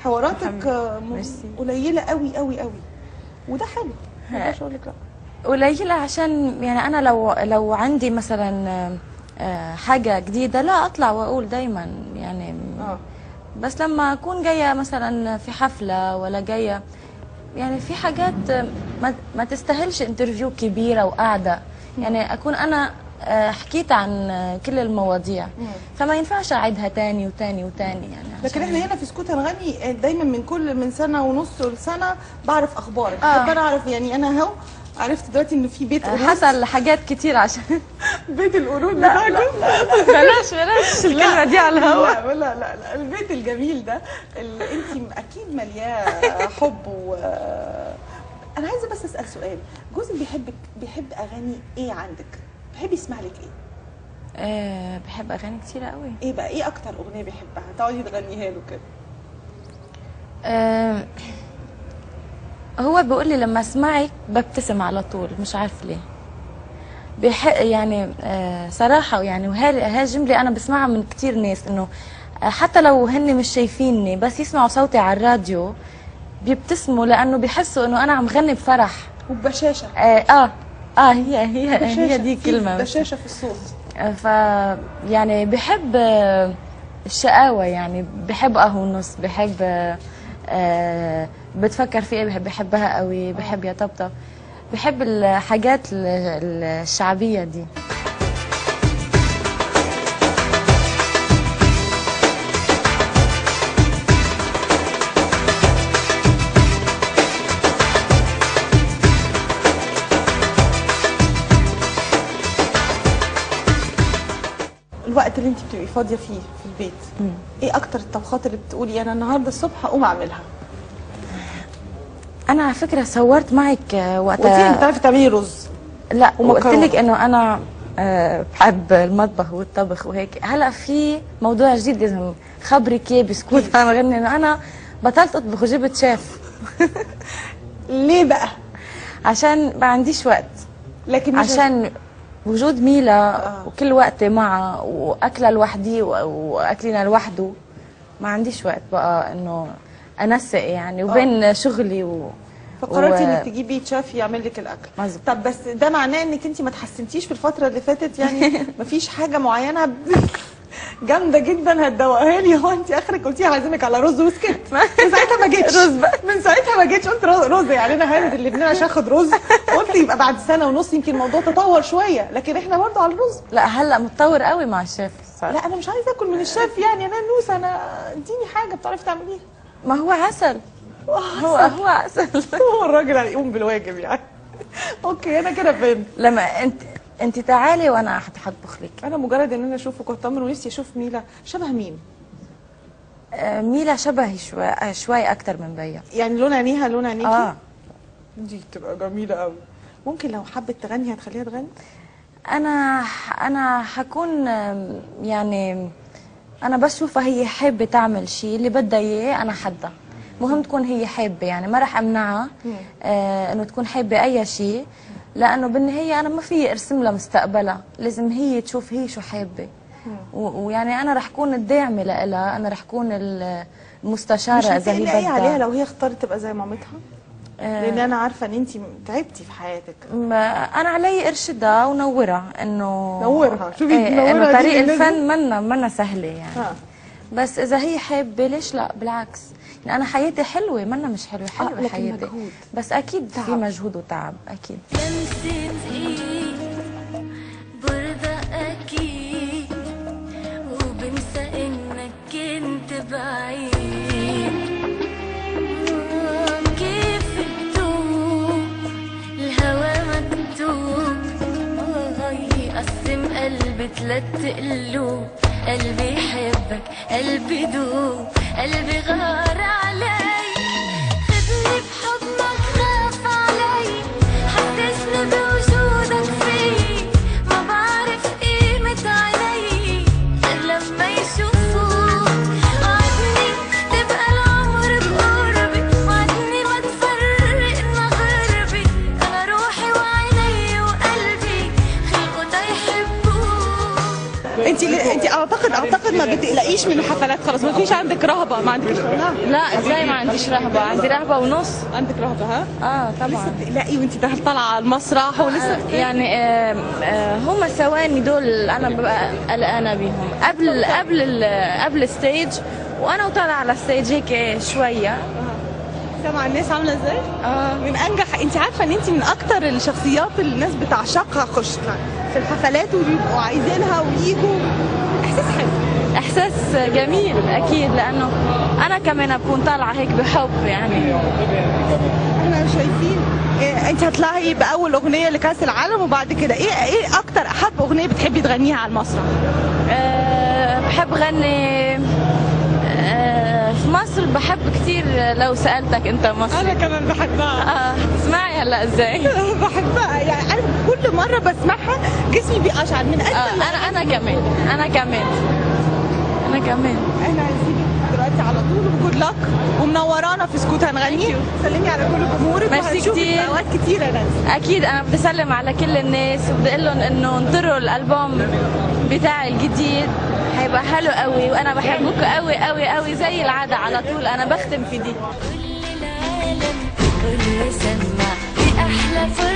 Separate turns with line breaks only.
حواراتك آه، م-
ميرسي.
قليله قوي قوي قوي وده حلو ما اقدرش اقول لك لا
قليلة عشان يعني أنا لو لو عندي مثلا آه، آه، حاجة جديدة لا أطلع وأقول دايما يعني
اه
بس لما أكون جاية مثلا في حفلة ولا جاية يعني في حاجات آه، ما, ما تستاهلش انترفيو كبيرة وقاعدة يعني أكون أنا آه، حكيت عن آه، كل المواضيع فما ينفعش أعيدها تاني وتاني وتاني يعني
لكن
عشان-
احنا هنا في سكوت هنغني دايما من كل من سنه ونص لسنه بعرف اخبارك
آه.
آه. انا اعرف يعني انا اهو عرفت دلوقتي ان في بيت قرود
حصل حاجات كتير عشان
بيت القرود
لا
بتاعكم
بلاش بلاش الكلمة دي على الهواء
لا لا لا, لا. البيت الجميل ده اللي انت اكيد ملياه حب و انا عايزه بس اسال سؤال جوزك بيحبك بيحب اغاني ايه عندك بيحب يسمع لك ايه
آه، بحب أغاني كتيرة قوي
ايه بقى ايه اكتر اغنيه بيحبها تقعدي تغنيها له كده
آه، هو بيقول لي لما اسمعك ببتسم على طول مش عارف ليه بيح يعني آه، صراحة يعني وهي هاي جملة أنا بسمعها من كتير ناس إنه آه، حتى لو هن مش شايفيني بس يسمعوا صوتي على الراديو بيبتسموا لأنه بيحسوا إنه أنا عم غني بفرح
وبشاشه
آه آه, آه هي هي هي
بشاشة.
دي
في
كلمة
بشاشه في الصوت
ف يعني بحب آه، الشقاوة يعني بحب أهونس بحب آه، آه، بتفكر في ايه بحب بحبها قوي بحب يا طبطب بحب الحاجات ال- ال- الشعبية دي
الوقت اللي انت بتبقي فاضيه فيه في البيت ايه اكتر الطبخات اللي بتقولي انا النهارده الصبح اقوم اعملها
أنا على فكرة صورت معك آه،
قلتي لي
وقتها
بتعرفي تعملي رز
لا وقلت
ومكرونة.
لك انه انا آه، بحب المطبخ والطبخ وهيك هلا في موضوع جديد لازم خبرك اياه بسكوت انا غني انه انا بطلت اطبخ وجبت شيف
ليه بقى
عشان ما عنديش وقت
لكن مش
عشان وجود ميلا
آه.
وكل وقت معها واكلها لوحدي و- واكلنا لوحده ما عنديش وقت بقى انه انسق يعني وبين شغلي و
فقررتي
و-
انك تجيبي شيف يعمل لك الاكل
مظبوط.
طب بس ده معناه انك انت ما تحسنتيش في الفتره اللي فاتت يعني مفيش حاجه معينه ب- جامده جدا هتدوقها لي هو انت اخرك قلتي هعزمك على رز وسكت من ساعتها ما جيتش
رز بقى.
من ساعتها ما جيتش قلت رز, رز يعني انا هاند اللبنان عشان اخد رز قلت يبقى بعد سنه ونص يمكن الموضوع تطور شويه لكن احنا برضه على الرز
لا هلا متطور قوي مع الشيف صار.
لا انا مش عايزه اكل من الشيف يعني انا نوسه انا اديني حاجه بتعرفي تعمليها
ما هو عسل هو هو عسل
هو الراجل هيقوم بالواجب يعني اوكي انا كده فهمت
لما انت انت تعالي وانا حت- حطبخ لك
انا مجرد ان انا اشوفك واطمن ونفسي اشوف ميلا شبه مين
آه، ميلا شبهي شوي آه، شوي اكثر من بيا
يعني لون عينيها لون عينيكي
اه
دي تبقى جميله قوي ممكن لو حبت تغني هتخليها تغني
انا ح- انا حكون آم، يعني انا بشوفها هي حابه تعمل شيء اللي بدها اياه انا حدها مهم تكون هي حابه يعني ما راح امنعها آه انه تكون حابه اي شيء لانه بالنهايه انا ما في ارسم لها مستقبلها لازم هي تشوف هي شو حابه و- ويعني انا رح كون الداعمه لها انا رح كون ال-
مش
المستشاره اذا هي
هتقلقي عليها
بدها
لو هي اختارت تبقى زي مامتها لان انا عارفه ان انت تعبتي في حياتك
ما انا علي ارشدها ونورها انه
نورها. شوفي
إيه،
نورها
انه
دي
طريق
بالنسبة-
الفن منا منا سهله يعني
ها.
بس اذا هي حابه ليش لا بالعكس يعني انا حياتي حلوه منا مش حلوه حلوه
لكن
حياتي
مجهود.
بس اكيد في
تعب.
مجهود وتعب اكيد
لمسة ايد برضى اكيد وبنسى انك كنت بعيد آه، كيف بتوب الهوى مكتوب آه، يقسم قلبي تلات قلوب قلبي يحبك قلبي دوب قلبي غار علي خدني بحضنك خاف علي حسسني بوجودك في ما بعرف قيمة عيني غير لما يشوفوك وعدني تبقى العمر بقربي وعدني ما تفرقنا غربي انا روحي وعيني وقلبي خلقوا تيحبوك
انت انت اعتقد اعتقد ما بتقلقيش فيش منه حفلات خلاص ما فيش عندك رهبه ما عندكش لا
لا ازاي ما عنديش رهبه عندي رهبه ونص
عندك رهبه ها
اه طبعا
لسه بتقلقي وانت طالعه على المسرح ولسه بت-
يعني آه آه هم ثواني دول انا ببقى قلقانه بيهم قبل قبل ال- قبل الستيج وانا وطالعه على الستيج هيك شويه
سامعه الناس عامله ازاي؟
اه
من انجح انت عارفه ان انت من اكتر الشخصيات اللي الناس بتعشقها خش في الحفلات وبيبقوا عايزينها ويجوا احساس حلو
احساس جميل اكيد لانه انا كمان بكون طالعه هيك بحب يعني
احنا شايفين إيه انت هتطلعي باول اغنيه لكاس العالم وبعد كده ايه ايه اكتر احب اغنيه بتحبي تغنيها على المسرح؟
أه بحب غني أه في مصر بحب كثير لو سالتك انت مصري
كمان بحبها
اه تسمعي هلا ازاي
بحبها يعني انا كل مره بسمعها جسمي بيقشعر من
آه
اجمل
انا انا كمان انا كمان انا كمان
احنا هنسيبك دلوقتي على طول وجود لك ومنورانا في سكوت هنغني سلمي على كل جمهورك
ميرسي
وهنشوفك
كتير.
في اوقات كتيره ناس
اكيد انا بدي اسلم على كل الناس وبدي اقول لهم انه انطروا الالبوم بتاعي الجديد حيبقى حلو قوي وانا بحبكم قوي قوي قوي زي العاده على طول انا بختم في دي
كل العالم كله يسمع في احلى فرحه